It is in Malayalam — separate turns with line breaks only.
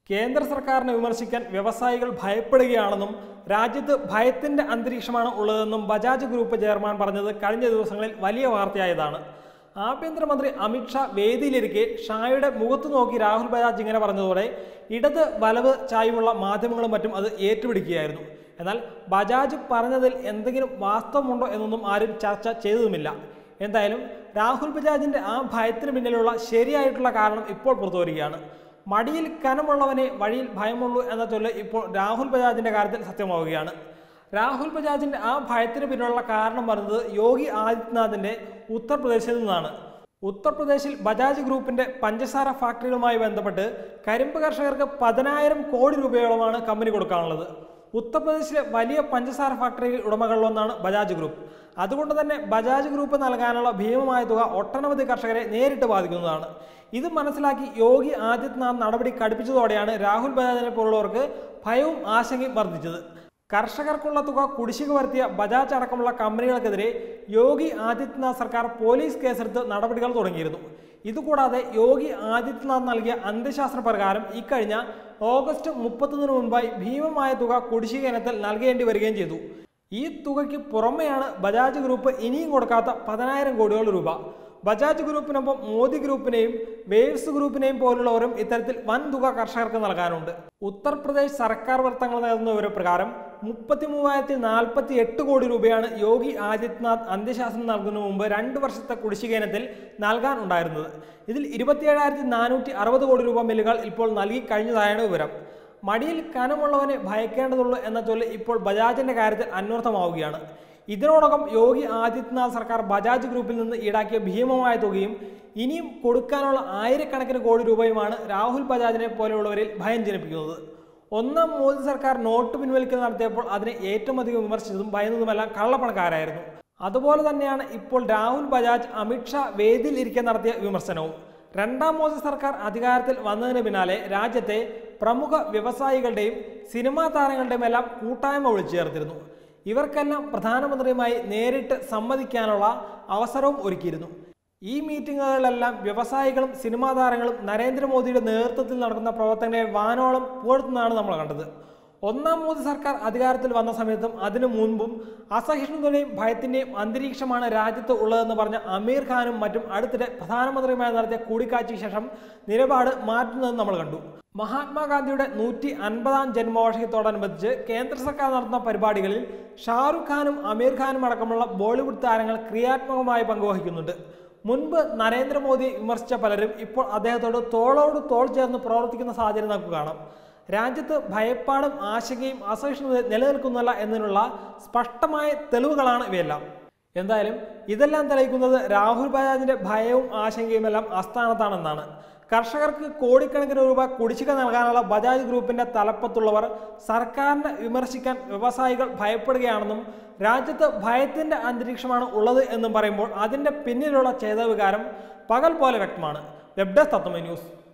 കേന്ദ്ര സർക്കാരിനെ വിമർശിക്കാൻ വ്യവസായികൾ ഭയപ്പെടുകയാണെന്നും രാജ്യത്ത് ഭയത്തിന്റെ അന്തരീക്ഷമാണ് ഉള്ളതെന്നും ബജാജ് ഗ്രൂപ്പ് ചെയർമാൻ പറഞ്ഞത് കഴിഞ്ഞ ദിവസങ്ങളിൽ വലിയ വാർത്തയായതാണ് ആഭ്യന്തരമന്ത്രി അമിത്ഷാ വേദിയിലിരിക്കെ ഷായുടെ മുഖത്ത് നോക്കി രാഹുൽ ബജാജ് ഇങ്ങനെ പറഞ്ഞതോടെ ഇടത് വലവ് ചായ്വുള്ള മാധ്യമങ്ങളും മറ്റും അത് ഏറ്റുപിടിക്കുകയായിരുന്നു എന്നാൽ ബജാജ് പറഞ്ഞതിൽ എന്തെങ്കിലും വാസ്തവമുണ്ടോ എന്നൊന്നും ആരും ചർച്ച ചെയ്തതുമില്ല എന്തായാലും രാഹുൽ ബജാജിന്റെ ആ ഭയത്തിന് പിന്നിലുള്ള ശരിയായിട്ടുള്ള കാരണം ഇപ്പോൾ പുറത്തു വരികയാണ് മടിയിൽ കനമുള്ളവനെ വഴിയിൽ ഭയമുള്ളൂ എന്ന ചൊല്ല് ഇപ്പോൾ രാഹുൽ ബജാജിന്റെ കാര്യത്തിൽ സത്യമാവുകയാണ് രാഹുൽ ബജാജിന്റെ ആ ഭയത്തിന് പിന്നിലുള്ള കാരണം പറയുന്നത് യോഗി ആദിത്യനാഥിന്റെ ഉത്തർപ്രദേശിൽ നിന്നാണ് ഉത്തർപ്രദേശിൽ ബജാജ് ഗ്രൂപ്പിന്റെ പഞ്ചസാര ഫാക്ടറികളുമായി ബന്ധപ്പെട്ട് കരിമ്പ് കർഷകർക്ക് പതിനായിരം കോടി രൂപയോളമാണ് കമ്പനി കൊടുക്കാനുള്ളത് ഉത്തർപ്രദേശിലെ വലിയ പഞ്ചസാര ഫാക്ടറി ഉടമകളിലൊന്നാണ് ബജാജ് ഗ്രൂപ്പ് അതുകൊണ്ട് തന്നെ ബജാജ് ഗ്രൂപ്പ് നൽകാനുള്ള ഭീമമായ തുക ഒട്ടനവധി കർഷകരെ നേരിട്ട് ബാധിക്കുന്നതാണ് ഇത് മനസ്സിലാക്കി യോഗി ആദിത്യനാഥ് നടപടി കടുപ്പിച്ചതോടെയാണ് രാഹുൽ ബജാജിനെ പോലുള്ളവർക്ക് ഭയവും ആശങ്കയും വർദ്ധിച്ചത് കർഷകർക്കുള്ള തുക കുടിശ്ശിക വരുത്തിയ ബജാജ് അടക്കമുള്ള കമ്പനികൾക്കെതിരെ യോഗി ആദിത്യനാഥ് സർക്കാർ പോലീസ് കേസെടുത്ത് നടപടികൾ തുടങ്ങിയിരുന്നു ഇതുകൂടാതെ യോഗി ആദിത്യനാഥ് നൽകിയ അന്ത്യശാസ്ത്ര പ്രകാരം ഇക്കഴിഞ്ഞ ഓഗസ്റ്റ് മുപ്പത്തൊന്നിന് മുൻപായി ഭീമമായ തുക കുടിശ്ശിക ഇനത്തിൽ നൽകേണ്ടി വരികയും ചെയ്തു ഈ തുകയ്ക്ക് പുറമെയാണ് ബജാജ് ഗ്രൂപ്പ് ഇനിയും കൊടുക്കാത്ത പതിനായിരം കോടികൾ രൂപ ബജാജ് ഗ്രൂപ്പിനൊപ്പം മോദി ഗ്രൂപ്പിനെയും വേവ്സ് ഗ്രൂപ്പിനെയും പോലുള്ളവരും ഇത്തരത്തിൽ വൻ തുക കർഷകർക്ക് നൽകാനുണ്ട് ഉത്തർപ്രദേശ് സർക്കാർ വൃത്തങ്ങൾ നൽകുന്ന വിവരപ്രകാരം മുപ്പത്തി മൂവായിരത്തി നാൽപ്പത്തി എട്ട് കോടി രൂപയാണ് യോഗി ആദിത്യനാഥ് അന്ത്യശാസനം നൽകുന്നതിന് മുമ്പ് രണ്ട് വർഷത്തെ കുടിശ്ശിക ഇനത്തിൽ നൽകാൻ ഉണ്ടായിരുന്നത് ഇതിൽ ഇരുപത്തിയേഴായിരത്തി നാനൂറ്റി അറുപത് കോടി രൂപ മില്ലുകൾ ഇപ്പോൾ നൽകി കഴിഞ്ഞതായാണ് വിവരം മടിയിൽ കനമുള്ളവനെ ഭയക്കേണ്ടതുള്ളൂ എന്ന ചൊല്ല് ഇപ്പോൾ ബജാജിന്റെ കാര്യത്തിൽ അന്വർത്ഥമാവുകയാണ് ഇതിനോടകം യോഗി ആദിത്യനാഥ് സർക്കാർ ബജാജ് ഗ്രൂപ്പിൽ നിന്ന് ഈടാക്കിയ ഭീമമായ തുകയും ഇനിയും കൊടുക്കാനുള്ള ആയിരക്കണക്കിന് കോടി രൂപയുമാണ് രാഹുൽ ബജാജിനെ പോലെയുള്ളവരിൽ ഭയം ജനിപ്പിക്കുന്നത് ഒന്നാം മോദി സർക്കാർ നോട്ട് പിൻവലിക്കൽ നടത്തിയപ്പോൾ അതിനെ ഏറ്റവും അധികം വിമർശിച്ചതും ഭയന്നതുമെല്ലാം കള്ളപ്പണക്കാരായിരുന്നു അതുപോലെ തന്നെയാണ് ഇപ്പോൾ രാഹുൽ ബജാജ് അമിത്ഷാ വേദിയിൽ ഇരിക്കെ നടത്തിയ വിമർശനവും രണ്ടാം മോദി സർക്കാർ അധികാരത്തിൽ വന്നതിന് പിന്നാലെ രാജ്യത്തെ പ്രമുഖ വ്യവസായികളുടെയും സിനിമാ താരങ്ങളുടെയും എല്ലാം കൂട്ടായ്മ വിളിച്ചു ചേർത്തിരുന്നു ഇവർക്കെല്ലാം പ്രധാനമന്ത്രിയുമായി നേരിട്ട് സംവദിക്കാനുള്ള അവസരവും ഒരുക്കിയിരുന്നു ഈ മീറ്റിങ്ങുകളിലെല്ലാം വ്യവസായികളും സിനിമാ താരങ്ങളും നരേന്ദ്രമോദിയുടെ നേതൃത്വത്തിൽ നടക്കുന്ന പ്രവർത്തനങ്ങളെ വാനോളം പുകഴ്ത്തുന്നതാണ് നമ്മൾ കണ്ടത് ഒന്നാം മോദി സർക്കാർ അധികാരത്തിൽ വന്ന സമയത്തും അതിനു മുൻപും അസഹിഷ്ണുതയുടെയും ഭയത്തിന്റെയും അന്തരീക്ഷമാണ് രാജ്യത്ത് ഉള്ളതെന്ന് പറഞ്ഞ അമീർ ഖാനും മറ്റും അടുത്തിടെ പ്രധാനമന്ത്രിയുമായി നടത്തിയ കൂടിക്കാഴ്ചയ്ക്ക് ശേഷം നിലപാട് മാറ്റുന്നത് നമ്മൾ കണ്ടു മഹാത്മാഗാന്ധിയുടെ നൂറ്റി അൻപതാം ജന്മവാർഷികത്തോടനുബന്ധിച്ച് കേന്ദ്ര സർക്കാർ നടത്തുന്ന പരിപാടികളിൽ ഷാറുഖ് ഖാനും അമീർ ഖാനും അടക്കമുള്ള ബോളിവുഡ് താരങ്ങൾ ക്രിയാത്മകമായി പങ്കുവഹിക്കുന്നുണ്ട് മുൻപ് നരേന്ദ്രമോദിയെ വിമർശിച്ച പലരും ഇപ്പോൾ അദ്ദേഹത്തോട് തോളോട് തോൾ ചേർന്ന് പ്രവർത്തിക്കുന്ന സാഹചര്യം നമുക്ക് കാണാം രാജ്യത്ത് ഭയപ്പാടും ആശങ്കയും അസഹിഷ്ണുത നിലനിൽക്കുന്നില്ല എന്നതിനുള്ള സ്പഷ്ടമായ തെളിവുകളാണ് ഇവയെല്ലാം എന്തായാലും ഇതെല്ലാം തെളിയിക്കുന്നത് രാഹുൽ ബജാജിന്റെ ഭയവും ആശങ്കയും എല്ലാം അസ്ഥാനത്താണെന്നാണ് കർഷകർക്ക് കോടിക്കണക്കിന് രൂപ കുടിശ്ശിക നൽകാനുള്ള ബജാജ് ഗ്രൂപ്പിന്റെ തലപ്പത്തുള്ളവർ സർക്കാരിനെ വിമർശിക്കാൻ വ്യവസായികൾ ഭയപ്പെടുകയാണെന്നും രാജ്യത്ത് ഭയത്തിന്റെ അന്തരീക്ഷമാണ് ഉള്ളത് എന്നും പറയുമ്പോൾ അതിന്റെ പിന്നിലുള്ള ചേതവികാരം പകൽ പോലെ വ്യക്തമാണ് വെബ് ഡെസ്ക് തത്വമ ന്യൂസ്